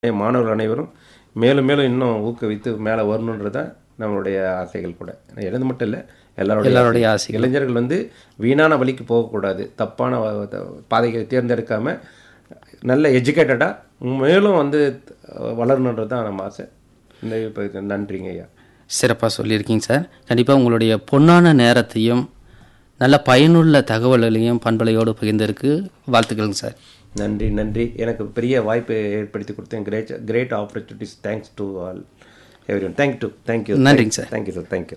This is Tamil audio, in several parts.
மாணவர்கள் அனைவரும் மேலும் மேலும் இன்னும் ஊக்குவித்து மேலே வரணுன்றது தான் நம்மளுடைய ஆசைகள் கூட எனது மட்டும் இல்லை எல்லாருடைய எல்லாருடைய ஆசை. ஆசைகள். இளைஞர்கள் வந்து வீணான வழிக்கு போகக்கூடாது தப்பான வ- த- பாதைகளை தேர்ந்தெடுக்காம நல்ல எஜுகேட்டடாக மேலும் வந்து அஹ், வளரணுன்றது தான் நம்ம ஆசை இந்த இப்போ நன்றிங்க ஐயா சிறப்பாக சொல்லியிருக்கீங்க சார் கண்டிப்பாக உங்களுடைய பொன்னான நேரத்தையும் நல்ல பயனுள்ள தகவல்களையும் பண்பலையோடு பகிர்ந்ததற்கு வாழ்த்துக்களுங்க சார் நன்றி நன்றி எனக்கு பெரிய வாய்ப்பு ஏற்படுத்தி கொடுத்தேன் great great opportunities thanks to all everyone thank to thank you நன்றிங்க சார். தேங்க்யூ சார் தேங்க்யூ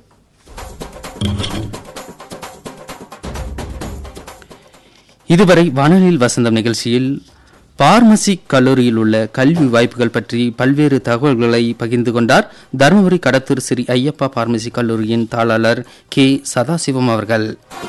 இதுவரை வானொலியில் வசந்தம் நிகழ்ச்சியில் பார்மசி கல்லூரியில் உள்ள கல்வி வாய்ப்புகள் பற்றி பல்வேறு தகவல்களை பகிர்ந்து கொண்டார் தருமபுரி கடத்தூர் ஸ்ரீ ஐயப்பா பார்மசி கல்லூரியின் தாளாளர் கே சதாசிவம் அவர்கள்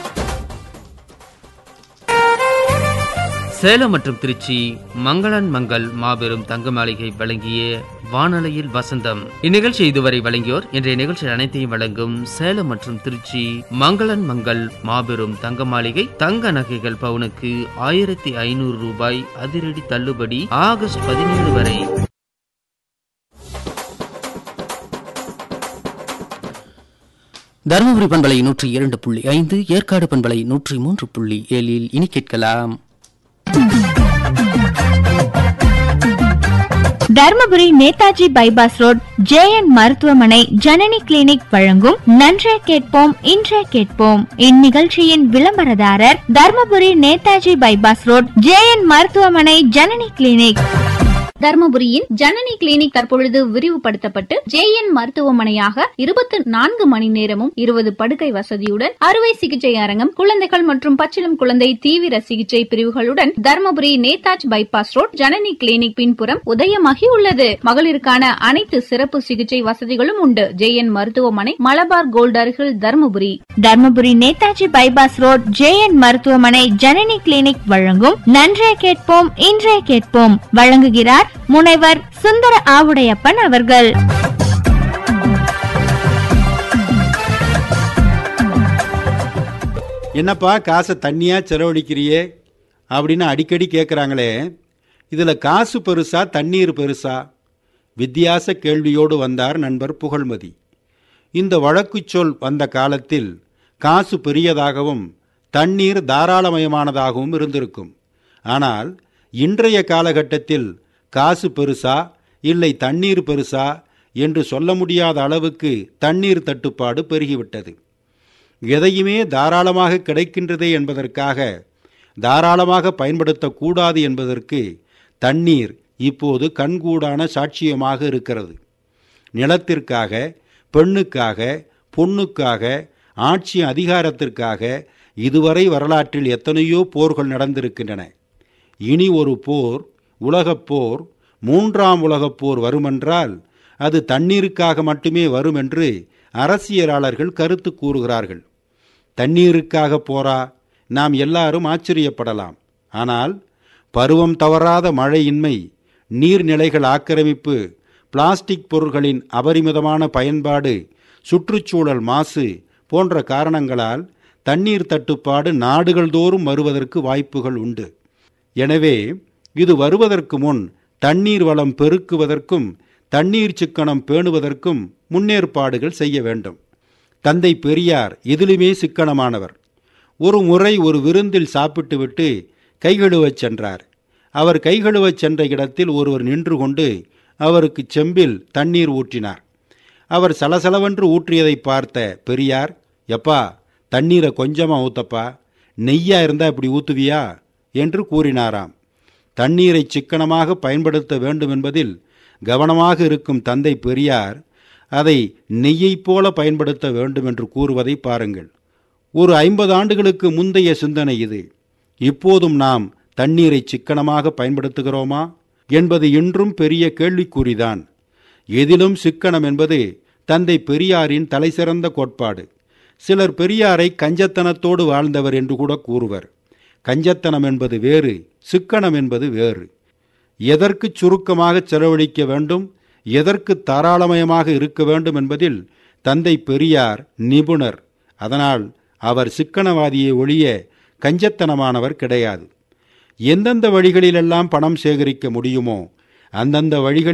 சேலம் மற்றும் திருச்சி மங்களன் மங்கள் மாபெரும் தங்க மாளிகை வழங்கிய வானொலியில் வசந்தம் இந்நிகழ்ச்சி இதுவரை வழங்கியோர் இன்றைய நிகழ்ச்சி அனைத்தையும் வழங்கும் சேலம் மற்றும் திருச்சி மங்களன் மங்கள் மாபெரும் தங்க மாளிகை தங்க நகைகள் பவுனுக்கு ஆயிரத்தி ஐநூறு ரூபாய் அதிரடி தள்ளுபடி ஆகஸ்ட் பதினேழு வரை தருமபுரி பண்பலை நூற்றி இரண்டு புள்ளி ஐந்து ஏற்காடு பண்பலை நூற்றி மூன்று புள்ளி ஏழில் இனி கேட்கலாம் Dharmapuri Netaji bypass road JN மருத்துவமனை ஜனனி கிளினிக் வழங்கும் நன்றே கேட்போம் இன்றே கேட்போம் இந்நிகழ்ச்சியின் விளம்பரதாரர் Dharmapuri Netaji bypass road JN மருத்துவமனை ஜனனி கிளினிக் தர்மபுரியின் ஜனனி கிளினிக் தற்பொழுது விரிவுபடுத்தப்பட்டு ஜேஎன் மருத்துவமனையாக இருபத்தி நான்கு மணி நேரமும் இருபது படுக்கை வசதியுடன் அறுவை சிகிச்சை அரங்கம் குழந்தைகள் மற்றும் பச்சிளம் குழந்தை தீவிர சிகிச்சை பிரிவுகளுடன் Dharmapuri Netaji bypass road Janani clinic பின்புறம் உதயமாகி உள்ளது மகளிருக்கான அனைத்து சிறப்பு சிகிச்சை வசதிகளும் உண்டு ஜேஎன் மருத்துவமனை மலபார் கோல்ட் அருகில் Dharmapuri Dharmapuri Netaji bypass road JN மருத்துவமனை ஜனனி கிளினிக் வழங்கும் நன்றே கேட்போம் இன்றே கேட்போம் வழங்குகிறார் முனைவர் சுந்தர ஆவுடையப்பன் அவர்கள் என்னப்பா காசை தண்ணியாக செலவழிக்கிறியே அப்படின்னு அடிக்கடி கேட்குறாங்களே இதில் காசு பெருசா தண்ணீர் பெருசா வித்தியாச கேள்வியோடு வந்தார் நண்பர் புகழ்மதி இந்த வழக்குச் சொல் வந்த காலத்தில் காசு பெரியதாகவும் தண்ணீர் தாராளமயமானதாகவும் இருந்திருக்கும் ஆனால் இன்றைய காலகட்டத்தில் காசு பெருசா இல்லை தண்ணீர் பெருசா என்று சொல்ல முடியாத அளவுக்கு தண்ணீர் தட்டுப்பாடு பெருகிவிட்டது எதையுமே தாராளமாக கிடைக்கின்றதே என்பதற்காக தாராளமாக பயன்படுத்தக்கூடாது என்பதற்கு தண்ணீர் இப்போது கண்கூடான சாட்சியமாக இருக்கிறது நிலத்திற்காக பெண்ணுக்காக பொண்ணுக்காக ஆட்சி அதிகாரத்திற்காக இதுவரை வரலாற்றில் எத்தனையோ போர்கள் நடந்திருக்கின்றன இனி ஒரு போர் உலகப் போர் மூன்றாம் உலகப் போர் வருமென்றால் அது தண்ணீருக்காக மட்டுமே வரும் என்று அரசியலாளர்கள் கருத்து கூறுகிறார்கள் தண்ணீருக்காக போரா நாம் எல்லாரும் ஆச்சரியப்படலாம் ஆனால் பருவம் தவறாத மழையின்மை நீர்நிலைகள் ஆக்கிரமிப்பு பிளாஸ்டிக் பொருட்களின் அபரிமிதமான பயன்பாடு சுற்றுச்சூழல் மாசு போன்ற காரணங்களால் தண்ணீர் தட்டுப்பாடு நாடுகள் தோறும் வருவதற்கு வாய்ப்புகள் உண்டு எனவே இது வருவதற்கு முன் தண்ணீர் வளம் பெருக்குவதற்கும் தண்ணீர் சிக்கனம் பேணுவதற்கும் முன்னேற்பாடுகள் செய்ய வேண்டும் தந்தை பெரியார் எதிலுமே சிக்கனமானவர் ஒரு முறை ஒரு விருந்தில் சாப்பிட்டுவிட்டு கைகழுவச் சென்றார் அவர் கைகழுவச் சென்ற இடத்தில் ஒருவர் நின்று கொண்டு அவருக்கு செம்பில் தண்ணீர் ஊற்றினார் அவர் சலசலவென்று ஊற்றியதை பார்த்த பெரியார் எப்பா தண்ணீரை கொஞ்சமா ஊத்தப்பா நெய்யா இருந்தா இப்படி ஊத்துவியா என்று கூறினாராம் தண்ணீரை சிக்கனமாக பயன்படுத்த வேண்டும் என்பதில் கவனமாக இருக்கும் தந்தை பெரியார் அதை நெய்யைப் போல பயன்படுத்த வேண்டும் என்று கூறுவதை பாருங்கள் ஒரு ஐம்பது ஆண்டுகளுக்கு முந்தைய சிந்தனை இது இப்போதும் நாம் தண்ணீரை சிக்கனமாக பயன்படுத்துகிறோமா என்பது இன்றும் பெரிய கேள்விக்குறிதான் எதிலும் சிக்கனம் என்பது தந்தை பெரியாரின் தலைசிறந்த கோட்பாடு சிலர் பெரியாரை கஞ்சத்தனத்தோடு வாழ்ந்தவர் என்று கூட கூறுவர் கஞ்சத்தனம் என்பது வேறு சிக்கனம் என்பது வேறு எதற்கு சுருக்கமாக செலவழிக்க வேண்டும் எதற்கு தாராளமயமாக இருக்க வேண்டும் என்பதில் தந்தை பெரியார் நிபுணர் அதனால் அவர் சிக்கனவாதியை ஒழிய கஞ்சத்தனமானவர் கிடையாது எந்தெந்த வழிகளிலெல்லாம் பணம் சேகரிக்க முடியுமோ அந்தந்த வழிகளில்